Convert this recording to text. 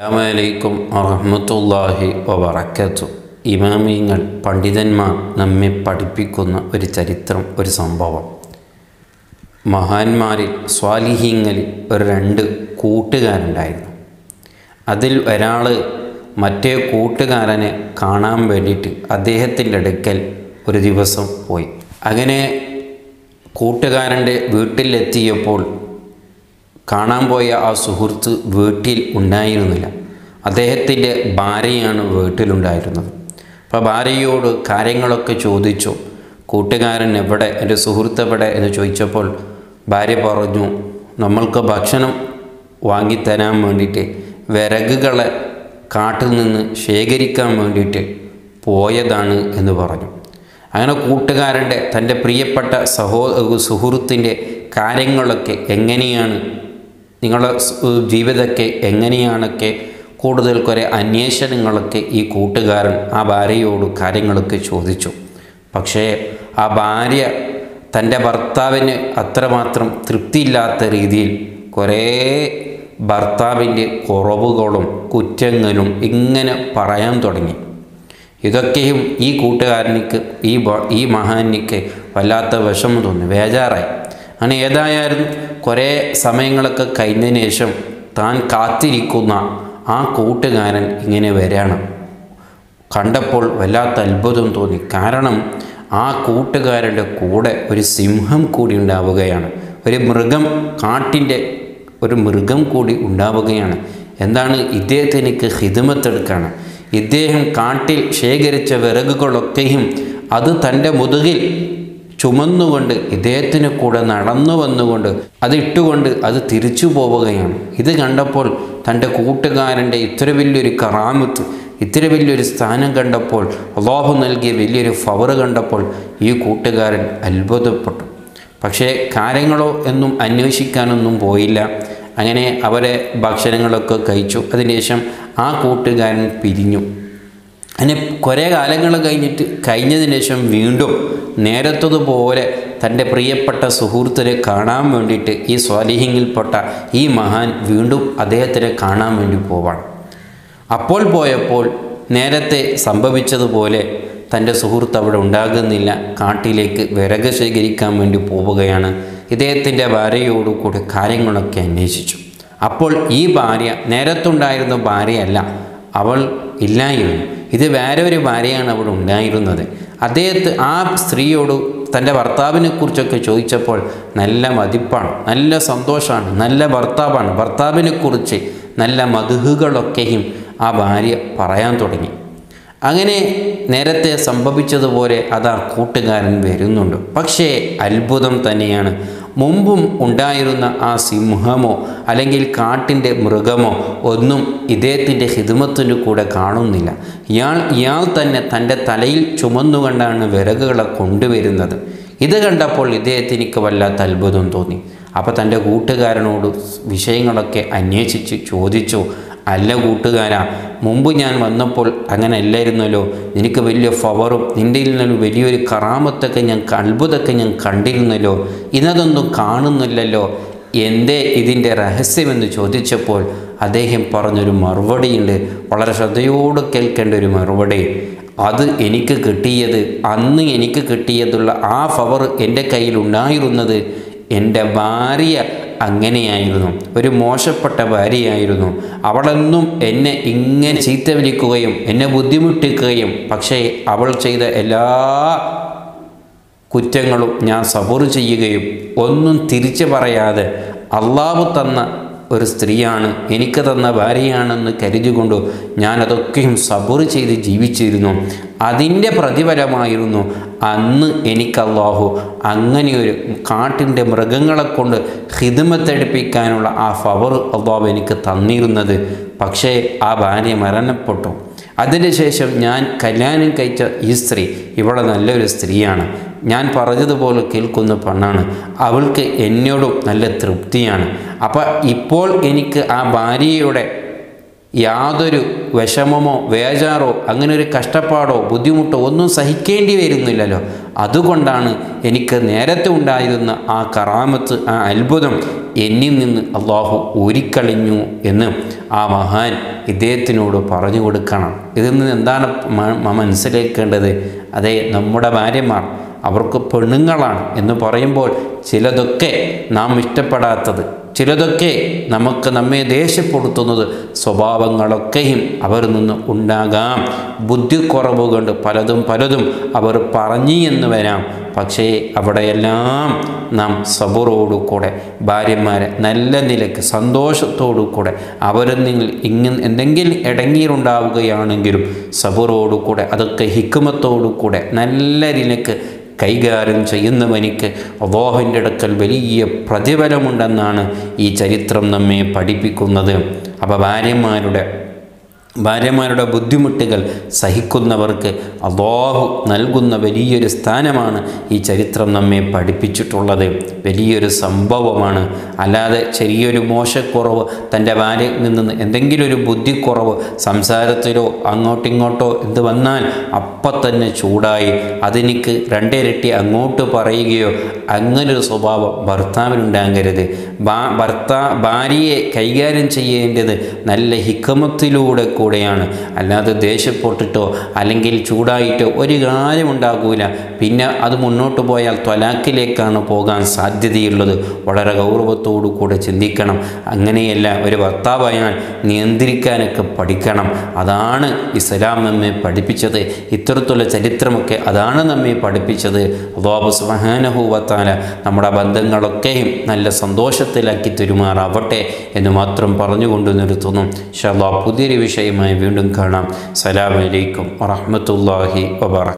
അസ്സാമലൈക്കും വറഹമത്തല്ലാഹി വബറക്കത്തു ഇമാമിയങ്ങൾ പണ്ഡിതന്മാർ നമ്മെ പഠിപ്പിക്കുന്ന ഒരു ചരിത്രം ഒരു സംഭവം മഹാന്മാരിൽ സ്വാലിഹീങ്ങളിൽ ഒരു രണ്ട് കൂട്ടുകാരുണ്ടായിരുന്നു അതിൽ ഒരാൾ മറ്റേ കൂട്ടുകാരനെ കാണാൻ വേണ്ടിയിട്ട് അദ്ദേഹത്തിൻ്റെ അടുക്കൽ ഒരു ദിവസം പോയി അങ്ങനെ കൂട്ടുകാരൻ്റെ വീട്ടിലെത്തിയപ്പോൾ കാണാൻ പോയ ആ സുഹൃത്ത് വീട്ടിൽ ഉണ്ടായിരുന്നില്ല അദ്ദേഹത്തിൻ്റെ ഭാര്യയാണ് വീട്ടിലുണ്ടായിരുന്നത് അപ്പോൾ ഭാര്യയോട് കാര്യങ്ങളൊക്കെ ചോദിച്ചു കൂട്ടുകാരൻ എവിടെ എൻ്റെ സുഹൃത്ത് എവിടെ എന്ന് ചോദിച്ചപ്പോൾ ഭാര്യ പറഞ്ഞു നമ്മൾക്ക് ഭക്ഷണം വാങ്ങിത്തരാൻ വേണ്ടിയിട്ട് വിറകുകളെ കാട്ടിൽ നിന്ന് ശേഖരിക്കാൻ വേണ്ടിയിട്ട് പോയതാണ് എന്ന് പറഞ്ഞു അങ്ങനെ കൂട്ടുകാരൻ്റെ തൻ്റെ പ്രിയപ്പെട്ട സഹോ സുഹൃത്തിൻ്റെ കാര്യങ്ങളൊക്കെ എങ്ങനെയാണ് നിങ്ങളുടെ ജീവിതമൊക്കെ എങ്ങനെയാണൊക്കെ കൂടുതൽ കുറേ അന്വേഷണങ്ങളൊക്കെ ഈ കൂട്ടുകാരൻ ആ ഭാര്യയോട് കാര്യങ്ങളൊക്കെ ചോദിച്ചു പക്ഷേ ആ ഭാര്യ തൻ്റെ ഭർത്താവിന് അത്രമാത്രം തൃപ്തിയില്ലാത്ത രീതിയിൽ കുറേ ഭർത്താവിൻ്റെ കുറവുകളും കുറ്റങ്ങളും ഇങ്ങനെ പറയാൻ തുടങ്ങി ഇതൊക്കെയും ഈ കൂട്ടുകാരനിക്ക് ഈ ഈ മഹാനിക്ക് വല്ലാത്ത വിഷമം തോന്നി ബേജാറായി അങ്ങനെ ഏതായാലും കുറേ സമയങ്ങളൊക്കെ കഴിഞ്ഞതിന് ശേഷം താൻ കാത്തിരിക്കുന്ന ആ കൂട്ടുകാരൻ ഇങ്ങനെ വരികയാണ് കണ്ടപ്പോൾ വല്ലാത്ത അത്ഭുതം തോന്നി കാരണം ആ കൂട്ടുകാരൻ്റെ കൂടെ ഒരു സിംഹം കൂടി ഉണ്ടാവുകയാണ് ഒരു മൃഗം കാട്ടിൻ്റെ ഒരു മൃഗം കൂടി ഉണ്ടാവുകയാണ് എന്താണ് ഇദ്ദേഹത്തിനക്ക് ഹിതമത്തെടുക്കാണ് ഇദ്ദേഹം കാട്ടിൽ ശേഖരിച്ച വിറകുകളൊക്കെയും അത് തൻ്റെ മുതുകിൽ ചുമന്നുകൊണ്ട് ഇദ്ദേഹത്തിന് കൂടെ നടന്നു വന്നുകൊണ്ട് അത് ഇട്ടുകൊണ്ട് അത് തിരിച്ചു പോവുകയാണ് ഇത് കണ്ടപ്പോൾ തൻ്റെ കൂട്ടുകാരൻ്റെ ഇത്ര വലിയൊരു കറാമത്ത് ഇത്ര വലിയൊരു സ്ഥാനം കണ്ടപ്പോൾ അള്ളാഹു നൽകിയ വലിയൊരു ഫവറ് കണ്ടപ്പോൾ ഈ കൂട്ടുകാരൻ അത്ഭുതപ്പെട്ടു പക്ഷേ കാര്യങ്ങളോ എന്നും അന്വേഷിക്കാനൊന്നും പോയില്ല അങ്ങനെ അവരെ ഭക്ഷണങ്ങളൊക്കെ കഴിച്ചു അതിനുശേഷം ആ കൂട്ടുകാരൻ പിരിഞ്ഞു അങ്ങനെ കുറേ കാലങ്ങൾ കഴിഞ്ഞിട്ട് കഴിഞ്ഞതിന് ശേഷം വീണ്ടും നേരത്തതുപോലെ തൻ്റെ പ്രിയപ്പെട്ട സുഹൃത്തിനെ കാണാൻ വേണ്ടിയിട്ട് ഈ സ്വാലിഹിങ്ങിൽപ്പെട്ട ഈ മഹാൻ വീണ്ടും അദ്ദേഹത്തിനെ കാണാൻ വേണ്ടി പോവാണ് അപ്പോൾ പോയപ്പോൾ നേരത്തെ സംഭവിച്ചതുപോലെ തൻ്റെ സുഹൃത്ത് അവിടെ ഉണ്ടാകുന്നില്ല കാട്ടിലേക്ക് വിറക് ശേഖരിക്കാൻ വേണ്ടി പോവുകയാണ് ഇദ്ദേഹത്തിൻ്റെ ഭാര്യയോടുകൂടി കാര്യങ്ങളൊക്കെ അന്വേഷിച്ചു അപ്പോൾ ഈ ഭാര്യ നേരത്തുണ്ടായിരുന്ന ഭാര്യയല്ല അവൾ ഇല്ലായിരുന്നു ഇത് വേറെ ഒരു ഭാര്യയാണ് അവിടെ ഉണ്ടായിരുന്നത് അദ്ദേഹത്തെ ആ സ്ത്രീയോട് തൻ്റെ ഭർത്താവിനെ കുറിച്ചൊക്കെ ചോദിച്ചപ്പോൾ നല്ല മതിപ്പാണ് നല്ല സന്തോഷമാണ് നല്ല ഭർത്താവാണ് ഭർത്താവിനെ കുറിച്ച് നല്ല മധുഹുകളൊക്കെയും ആ ഭാര്യ പറയാൻ തുടങ്ങി അങ്ങനെ നേരത്തെ സംഭവിച്ചതുപോലെ അതാ കൂട്ടുകാരൻ വരുന്നുണ്ട് പക്ഷേ അത്ഭുതം തന്നെയാണ് മുമ്പും ഉണ്ടായിരുന്ന ആ സിംഹമോ അല്ലെങ്കിൽ കാട്ടിൻ്റെ മൃഗമോ ഒന്നും ഇദ്ദേഹത്തിൻ്റെ ഹിതമത്തിൻ്റെ കൂടെ കാണുന്നില്ല ഇയാൾ ഇയാൾ തന്നെ തൻ്റെ തലയിൽ ചുമന്നുകൊണ്ടാണ് വിറകുകളെ കൊണ്ടുവരുന്നത് ഇത് കണ്ടപ്പോൾ ഇദ്ദേഹത്തിനിക്ക് വല്ലാത്ത അത്ഭുതം തോന്നി അപ്പോൾ തൻ്റെ കൂട്ടുകാരനോട് വിഷയങ്ങളൊക്കെ അന്വേഷിച്ച് ചോദിച്ചു അല്ല കൂട്ടുകാരാ മുമ്പ് ഞാൻ വന്നപ്പോൾ അങ്ങനെ അല്ലായിരുന്നല്ലോ നിനക്ക് വലിയ ഫവറും നിൻ്റെ നിന്നൊരു വലിയൊരു കറാമത്തൊക്കെ ഞാൻ അത്ഭുതമൊക്കെ ഞാൻ കണ്ടിരുന്നല്ലോ ഇന്നതൊന്നും കാണുന്നില്ലല്ലോ എന്തേ ഇതിൻ്റെ രഹസ്യമെന്ന് ചോദിച്ചപ്പോൾ അദ്ദേഹം പറഞ്ഞൊരു മറുപടിയുണ്ട് വളരെ ശ്രദ്ധയോട് കേൾക്കേണ്ട ഒരു മറുപടി അത് എനിക്ക് കിട്ടിയത് അന്ന് എനിക്ക് കിട്ടിയതുള്ള ആ ഫവർ എൻ്റെ കയ്യിൽ ഉണ്ടായിരുന്നത് എൻ്റെ ഭാര്യ അങ്ങനെയായിരുന്നു ഒരു മോശപ്പെട്ട ഭാര്യയായിരുന്നു അവളെന്നും എന്നെ ഇങ്ങനെ ചീത്ത വിളിക്കുകയും എന്നെ ബുദ്ധിമുട്ടിക്കുകയും പക്ഷേ അവൾ ചെയ്ത എല്ലാ കുറ്റങ്ങളും ഞാൻ സബൂർ ചെയ്യുകയും ഒന്നും തിരിച്ചു പറയാതെ അള്ളാഹു തന്ന ഒരു സ്ത്രീയാണ് എനിക്ക് തന്ന ഭാര്യയാണെന്ന് കരുതിക്കൊണ്ട് ഞാൻ അതൊക്കെയും സബൂർ ചെയ്ത് ജീവിച്ചിരുന്നു അതിൻ്റെ പ്രതിഫലമായിരുന്നു അന്ന് എനിക്ക് അള്ളാഹു അങ്ങനെയൊരു കാട്ടിൻ്റെ മൃഗങ്ങളെ കൊണ്ട് ഹിതമത്തെടുപ്പിക്കാനുള്ള ആ ഫവർ അള്ളാഹു എനിക്ക് തന്നിരുന്നത് പക്ഷേ ആ ഭാര്യ മരണപ്പെട്ടു അതിനുശേഷം ഞാൻ കല്യാണം കഴിച്ച ഈ സ്ത്രീ ഇവിടെ നല്ലൊരു സ്ത്രീയാണ് ഞാൻ പറഞ്ഞതുപോലെ കേൾക്കുന്ന പെണ്ണാണ് അവൾക്ക് എന്നോടും നല്ല തൃപ്തിയാണ് അപ്പോൾ ഇപ്പോൾ എനിക്ക് ആ ഭാര്യയുടെ യാതൊരു വിഷമമോ വേജാറോ അങ്ങനെ ഒരു കഷ്ടപ്പാടോ ബുദ്ധിമുട്ടോ ഒന്നും സഹിക്കേണ്ടി വരുന്നില്ലല്ലോ അതുകൊണ്ടാണ് എനിക്ക് നേരത്തെ ഉണ്ടായിരുന്ന ആ കറാമത്ത് ആ അത്ഭുതം എന്നിൽ നിന്ന് അള്ളാഹു ഊരിക്കളിഞ്ഞു എന്ന് ആ മഹാൻ ഇദ്ദേഹത്തിനോട് പറഞ്ഞു കൊടുക്കണം ഇതിൽ നിന്ന് എന്താണ് മ- മ- മനസ്സിലാക്കേണ്ടത് അതെ നമ്മുടെ ഭാര്യമാർ അവർക്ക് പെണ്ണുങ്ങളാണ് എന്ന് പറയുമ്പോൾ ചിലതൊക്കെ നാം ഇഷ്ടപ്പെടാത്തത് ചിലതൊക്കെ നമുക്ക് നമ്മെ ദേഷ്യപ്പെടുത്തുന്നത് സ്വഭാവങ്ങളൊക്കെയും അവരിൽ നിന്ന് ഉണ്ടാകാം ബുദ്ധിക്കുറവ് കൊണ്ട് പലതും പലതും അവർ പറഞ്ഞു എന്ന് വരാം പക്ഷേ അവിടെയെല്ലാം നാം സബുറോടു കൂടെ ഭാര്യമാരെ നല്ല നിലയ്ക്ക് സന്തോഷത്തോടു കൂടെ അവരിൽ നിങ്ങൾ ഇങ്ങനെ എന്തെങ്കിലും ഇടങ്ങിയിട്ടുണ്ടാവുകയാണെങ്കിലും സബുറോടു കൂടെ അതൊക്കെ ഹിക്കുമത്തോടു കൂടെ നല്ല നിലയ്ക്ക് കൈകാര്യം ചെയ്യുന്നവനിക്ക് അള്ളാഹുവിൻ്റെ അടുക്കൽ വലിയ പ്രതിഫലമുണ്ടെന്നാണ് ഈ ചരിത്രം നമ്മെ പഠിപ്പിക്കുന്നത് അപ്പോൾ ഭാര്യമാരുടെ ഭാര്യമാരുടെ ബുദ്ധിമുട്ടുകൾ സഹിക്കുന്നവർക്ക് അള്ളാഹു നൽകുന്ന വലിയൊരു സ്ഥാനമാണ് ഈ ചരിത്രം നമ്മെ പഠിപ്പിച്ചിട്ടുള്ളത് വലിയൊരു സംഭവമാണ് അല്ലാതെ ചെറിയൊരു മോശക്കുറവ് തൻ്റെ ഭാര്യയിൽ നിന്ന് എന്തെങ്കിലും ഒരു ബുദ്ധിക്കുറവ് സംസാരത്തിലോ അങ്ങോട്ടിങ്ങോട്ടോ എന്ത് വന്നാൽ അപ്പം തന്നെ ചൂടായി അതെനിക്ക് രണ്ടിരട്ടി അങ്ങോട്ട് പറയുകയോ അങ്ങനൊരു സ്വഭാവം ഭർത്താവിനുണ്ടാകരുത് ഭാ ഭർത്താ ഭാര്യയെ കൈകാര്യം ചെയ്യേണ്ടത് നല്ല ഹിക്കമത്തിലൂടെ കൂടെയാണ് അല്ലാതെ ദേഷ്യപ്പെട്ടിട്ടോ അല്ലെങ്കിൽ ചൂടായിട്ടോ ഒരു കാര്യം ഉണ്ടാകൂല പിന്നെ അത് മുന്നോട്ട് പോയാൽ ത്വലാക്കിലേക്കാണ് പോകാൻ സാധ്യതയുള്ളത് വളരെ ഗൗരവത്തോടു കൂടെ ചിന്തിക്കണം അങ്ങനെയല്ല ഒരു ഭർത്താവായാൽ നിയന്ത്രിക്കാനൊക്കെ പഠിക്കണം അതാണ് ഇസ്ലാം നമ്മെ പഠിപ്പിച്ചത് ഇത്തരത്തിലുള്ള ചരിത്രമൊക്കെ അതാണ് നമ്മെ പഠിപ്പിച്ചത് അള്ളാഹു സുബ്ഹാനഹു നമ്മുടെ ബന്ധങ്ങളൊക്കെയും നല്ല സന്തോഷത്തിലാക്കി തെരുമാറാവട്ടെ എന്ന് മാത്രം പറഞ്ഞുകൊണ്ട് നിർത്തുന്നു ഇൻഷാ അല്ലാഹ് പുതിയൊരു വിഷയമായി വീണ്ടും കാണാം സലാമലൈക്കും വറഹ്മത്തുള്ളാഹി വബറകാതുഹു